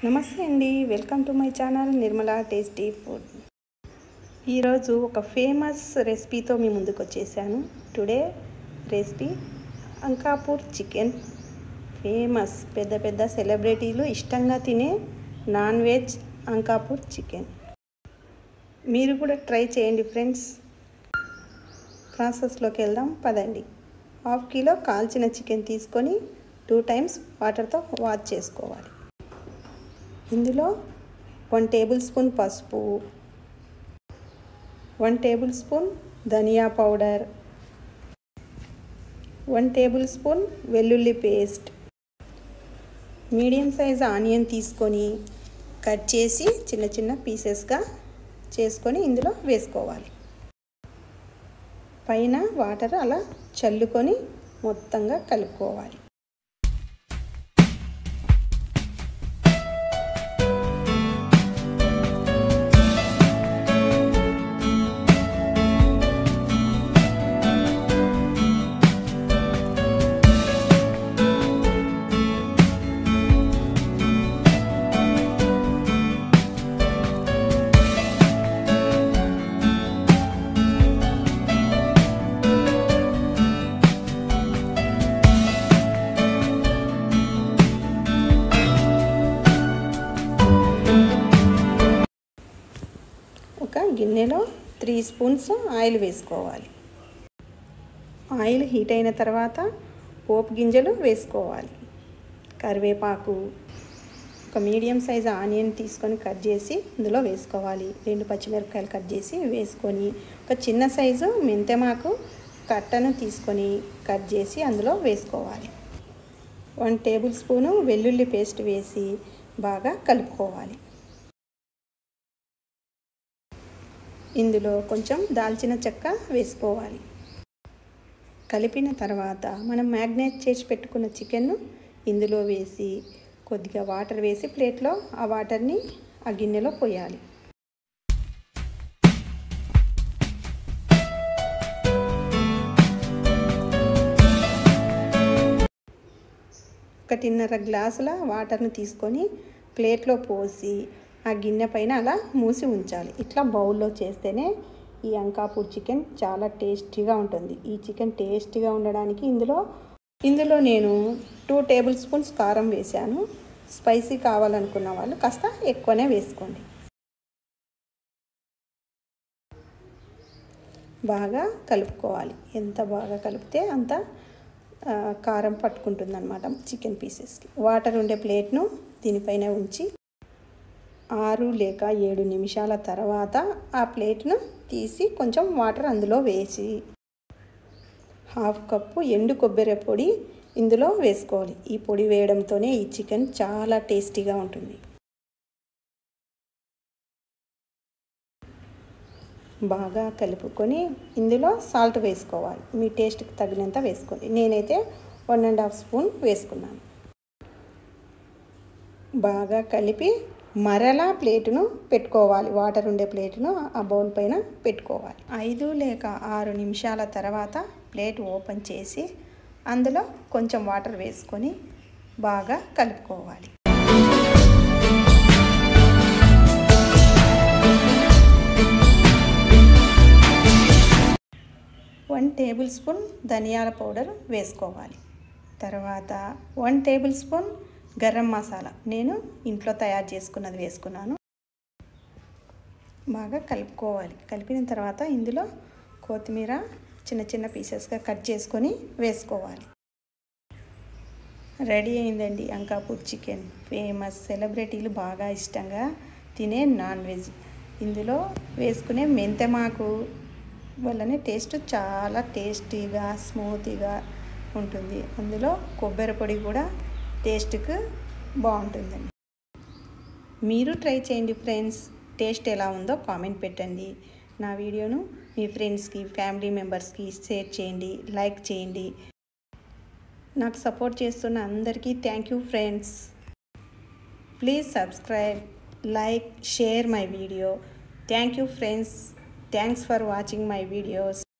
నమస్తే అండి welcome to my channel Nirmala tasty food ఈరోజు ఒక ఫేమస్ రెసిపీతో మీ ముందుకు వచ్చేసాను today recipe Ankapur chicken famous పెద్ద పెద్ద సెలబ్రిటీలు ఇష్టంగా తినే నాన్ వెజ్ అంకాపూర్ చికెన్ మీరు కూడా ట్రై చేయండి ఫ్రెండ్స్ ప్రాసెస్లోకి వెళ్దాం పదండి హాఫ్ కిలో కాల్చిన చికెన్ తీసుకొని టూ టైమ్స్ వాటర్తో వాష్ చేసుకోవాలి ఇందులో వన్ టేబుల్ స్పూన్ పసుపు వన్ టేబుల్ స్పూన్ ధనియా పౌడర్ వన్ టేబుల్ స్పూన్ వెల్లుల్లి పేస్ట్ మీడియం సైజ్ ఆనియన్ తీసుకొని కట్ చేసి చిన్న చిన్న పీసెస్గా చేసుకొని ఇందులో వేసుకోవాలి పైన వాటర్ అలా చల్లుకొని మొత్తంగా కలుపుకోవాలి ఒక గిన్నెలో త్రీ స్పూన్స్ ఆయిల్ వేసుకోవాలి ఆయిల్ హీట్ అయిన తర్వాత పోపు గింజలు వేసుకోవాలి కరివేపాకు ఒక మీడియం సైజ్ ఆనియన్ తీసుకొని కట్ చేసి ఇందులో వేసుకోవాలి రెండు పచ్చిమిరపకాయలు కట్ చేసి వేసుకొని ఒక చిన్న సైజు మెంతెమాకు కట్టను తీసుకొని కట్ చేసి అందులో వేసుకోవాలి వన్ టేబుల్ స్పూను వెల్లుల్లి పేస్ట్ వేసి బాగా కలుపుకోవాలి ఇందులో కొంచెం దాల్చిన చెక్క వేసుకోవాలి కలిపిన తర్వాత మనం మ్యాగ్నేట్ చేసి పెట్టుకున్న చికెన్ను ఇందులో వేసి కొద్దిగా వాటర్ వేసి ప్లేట్లో ఆ వాటర్ని ఆ గిన్నెలో పోయాలి ఒకటిన్నర గ్లాసుల వాటర్ని తీసుకొని ప్లేట్లో పోసి ఆ గిన్నె పైన అలా మూసి ఉంచాలి ఇట్లా బౌల్లో చేస్తేనే ఈ అంకాపూర్ చికెన్ చాలా టేస్టీగా ఉంటుంది ఈ చికెన్ టేస్టీగా ఉండడానికి ఇందులో ఇందులో నేను టూ టేబుల్ స్పూన్స్ కారం వేశాను స్పైసీ కావాలనుకున్న వాళ్ళు కాస్త ఎక్కువనే వేసుకోండి బాగా కలుపుకోవాలి ఎంత బాగా కలిపితే అంత కారం పట్టుకుంటుంది అనమాట చికెన్ పీసెస్కి వాటర్ ఉండే ప్లేట్ను దీనిపైన ఉంచి ఆరు లేక ఏడు నిమిషాల తర్వాత ఆ ప్లేట్ను తీసి కొంచెం వాటర్ అందులో వేసి హాఫ్ కప్పు ఎండు కొబ్బరి పొడి ఇందులో వేసుకోవాలి ఈ పొడి వేయడంతోనే ఈ చికెన్ చాలా టేస్టీగా ఉంటుంది బాగా కలుపుకొని ఇందులో సాల్ట్ వేసుకోవాలి మీ టేస్ట్కి తగినంత వేసుకోండి నేనైతే వన్ అండ్ హాఫ్ స్పూన్ వేసుకున్నాను బాగా కలిపి మరలా ప్లేటును పెట్టుకోవాలి వాటర్ ఉండే ప్లేటును ఆ బౌల్ పైన పెట్టుకోవాలి ఐదు లేక ఆరు నిమిషాల తర్వాత ప్లేట్ ఓపెన్ చేసి అందులో కొంచెం వాటర్ వేసుకొని బాగా కలుపుకోవాలి వన్ టేబుల్ స్పూన్ ధనియాల పౌడర్ వేసుకోవాలి తర్వాత one tablespoon garam masala నేను ఇంట్లో తయారు చేసుకున్నది వేసుకున్నాను బాగా కలుపుకోవాలి కలిపిన తర్వాత ఇందులో కొత్తిమీర చిన్న చిన్న పీసెస్గా కట్ చేసుకొని వేసుకోవాలి రెడీ అయిందండి అంకాపూర్ చికెన్ ఫేమస్ సెలబ్రిటీలు బాగా ఇష్టంగా తినే నాన్ వెజ్ ఇందులో వేసుకునే మెంతెమాకు వల్లనే టేస్ట్ చాలా టేస్టీగా స్మూతీగా ఉంటుంది అందులో కొబ్బరి పొడి కూడా టేస్ట్కి బాగుంటుందండి మీరు ట్రై చేయండి ఫ్రెండ్స్ టేస్ట్ ఎలా ఉందో కామెంట్ పెట్టండి నా వీడియోను మీ ఫ్రెండ్స్కి ఫ్యామిలీ మెంబర్స్కి షేర్ చేయండి లైక్ చేయండి నాకు సపోర్ట్ చేస్తున్న అందరికీ thank you friends please subscribe like share my video thank you friends thanks for watching my videos